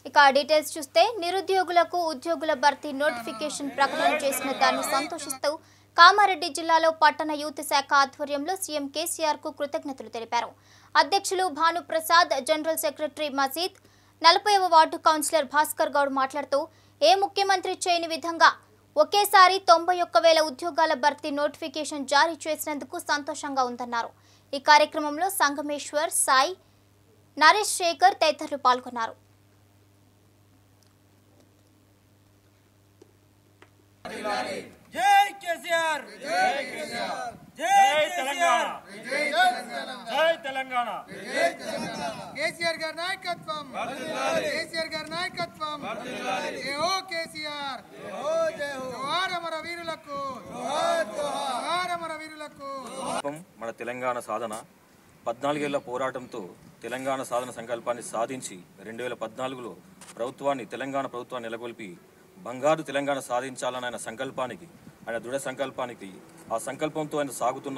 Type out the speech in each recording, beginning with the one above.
ఇక డీటెయిల్స్ చూస్తే నిరుద్యోగులకు ఉద్యోగుల భర్తీ నోటిఫికేషన్ ప్రకటన చేసిన దాన్ని సంతోషిస్తూ కామారెడ్డి జిల్లాలో పట్టణ యూత్ శాఖ ఆధ్వర్యంలో సీఎం కేసీఆర్ కు కృతజ్ఞతలు తెలిపారు అధ్యక్షులు భానుప్రసాద్ జనరల్ సెక్రటరీ మజీద్ నలభైవ వార్డు కౌన్సిలర్ భాస్కర్ గౌడ్ మాట్లాడుతూ ఏ ముఖ్యమంత్రి చేయని విధంగా ఒకేసారి తొంభై ఒక్క వేల ఉద్యోగాల భర్తీ నోటిఫికేషన్ జారీ చేసినందుకు సంతోషంగా ఉందన్నారు ఈ కార్యక్రమంలో సంగమేశ్వర్ సాయి నరేష్ శేఖర్ తదితరులు పాల్గొన్నారు జై కేసీఆర్ జై జై తెలంగాణ కేసీఆర్ జై తెలంగాణ కేసీఆర్ గారి నాయకత్వం కేసీఆర్ గారి నాయకత్వం జై హో కేసీఆర్ జోహార్ అమర వీరులకు జోహార్ అమర వీరులకు సంకల్పం మన తెలంగాణ సాధన పద్నాలుగేళ్ల పోరాటంతో తెలంగాణ సాధన సంకల్పాన్ని సాధించి రెండు వేల పద్నాలుగులో ప్రభుత్వాన్ని తెలంగాణ ప్రభుత్వాన్ని నెలకొల్పి బంగారు తెలంగాణ సాధించాలన్న ఆయన సంకల్పానికి ఆయన దృఢ సంకల్పానికి ఆ సంకల్పంతో ఆయన సాగుతున్న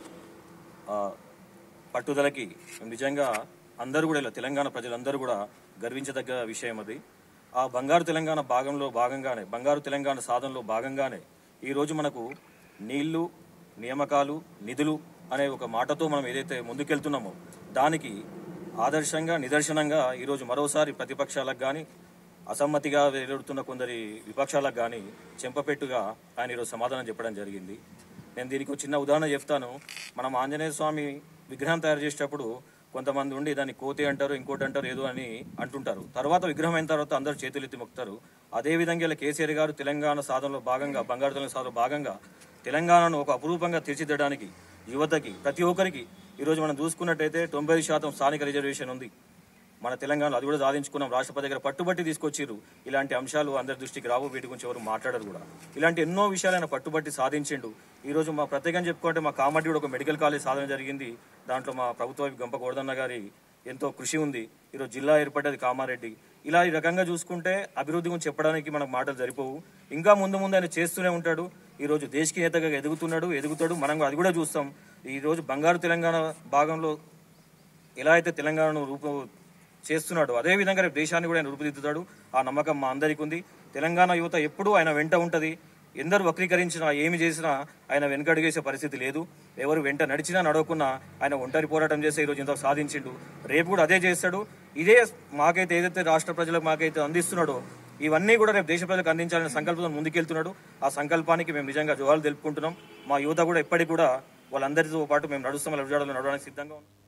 ఆ, పట్టుదలకి నిజంగా అందరూ కూడా ఇలా తెలంగాణ ప్రజలందరూ కూడా గర్వించదగ్గ విషయం అది ఆ బంగారు తెలంగాణ భాగంలో భాగంగానే బంగారు తెలంగాణ సాధనలో భాగంగానే ఈరోజు మనకు నీళ్లు నియామకాలు నిధులు అనే ఒక మాటతో మనం ఏదైతే ముందుకెళ్తున్నామో దానికి ఆదర్శంగా నిదర్శనంగా ఈరోజు మరోసారి ప్రతిపక్షాలకు కానీ అసమ్మతిగా వెలువడుతున్న కొందరి విపక్షాలకు కానీ చెంపపెట్టుగా ఆయన ఈరోజు సమాధానం చెప్పడం జరిగింది నేను దీనికి ఒక చిన్న ఉదాహరణ చెప్తాను మనం ఆంజనేయ స్వామి విగ్రహం తయారు చేసేటప్పుడు కొంతమంది ఉండి దాన్ని కోతి అంటారు ఇంకోటి అంటారు ఏదో అని అంటుంటారు తర్వాత విగ్రహం అయిన తర్వాత అందరూ చేతులు ఎత్తి మొక్కుతారు అదేవిధంగా ఇలా కేసీఆర్ గారు తెలంగాణ సాధనలో భాగంగా బంగారు తెలంగాణ సాధనలో భాగంగా తెలంగాణను ఒక అపురూపంగా తీర్చిదిద్దడానికి యువతకి ప్రతి ఒక్కరికి ఈరోజు మనం చూసుకున్నట్టయితే తొంభై శాతం స్థానిక రిజర్వేషన్ ఉంది మన తెలంగాణలో అది కూడా సాధించుకున్నాం రాష్ట్రపతి దగ్గర పట్టుబట్టి తీసుకొచ్చిర్రు ఇలాంటి అంశాలు అందరి దృష్టికి రావు వీటి గురించి ఎవరు మాట్లాడరు కూడా ఇలాంటి ఎన్నో విషయాలు ఆయన పట్టుబట్టి సాధించిండు ఈ రోజు మా ప్రత్యేకంగా చెప్పుకుంటే మా కామారెడ్డి కూడా ఒక మెడికల్ కాలేజ్ సాధన జరిగింది దాంట్లో మా ప్రభుత్వ గంప గోవర్ధన్న గారి ఎంతో కృషి ఉంది ఈరోజు జిల్లా ఏర్పడ్డది కామారెడ్డి ఇలా ఈ రకంగా చూసుకుంటే అభివృద్ధి గురించి చెప్పడానికి మనకు మాటలు సరిపోవు ఇంకా ముందు ముందు ఆయన చేస్తూనే ఉంటాడు ఈ రోజు దేశకి నేతగా ఎదుగుతున్నాడు ఎదుగుతాడు మనం అది కూడా చూస్తాం ఈ రోజు బంగారు తెలంగాణ భాగంలో ఎలా అయితే తెలంగాణను రూపు చేస్తున్నాడో అదే విధంగా రేపు దేశాన్ని కూడా ఆయన రూపుదిద్దుతాడు ఆ నమ్మకం మా అందరికీ ఉంది తెలంగాణ యువత ఎప్పుడూ ఆయన వెంట ఉంటుంది ఎందరు వక్రీకరించినా ఏమి చేసినా ఆయన వెనకడుగేసే పరిస్థితి లేదు ఎవరు వెంట నడిచినా నడవకున్నా ఆయన ఒంటరి పోరాటం చేస్తే ఈరోజు ఇంత సాధించిండు రేపు కూడా అదే చేస్తాడు ఇదే మాకైతే ఏదైతే రాష్ట్ర ప్రజలకు మాకైతే అందిస్తున్నాడో ఇవన్నీ కూడా రేపు దేశ ప్రజలకు అందించాలనే సంకల్పంతో ముందుకెళ్తున్నాడు ఆ సంకల్పానికి మేము నిజంగా జోహాలు తెలుపుకుంటున్నాం మా యువత కూడా ఎప్పటికి కూడా వాళ్ళందరితో పాటు మేము నడుస్తాం వాళ్ళ విజయాలు నడవడానికి సిద్ధంగా ఉన్నాం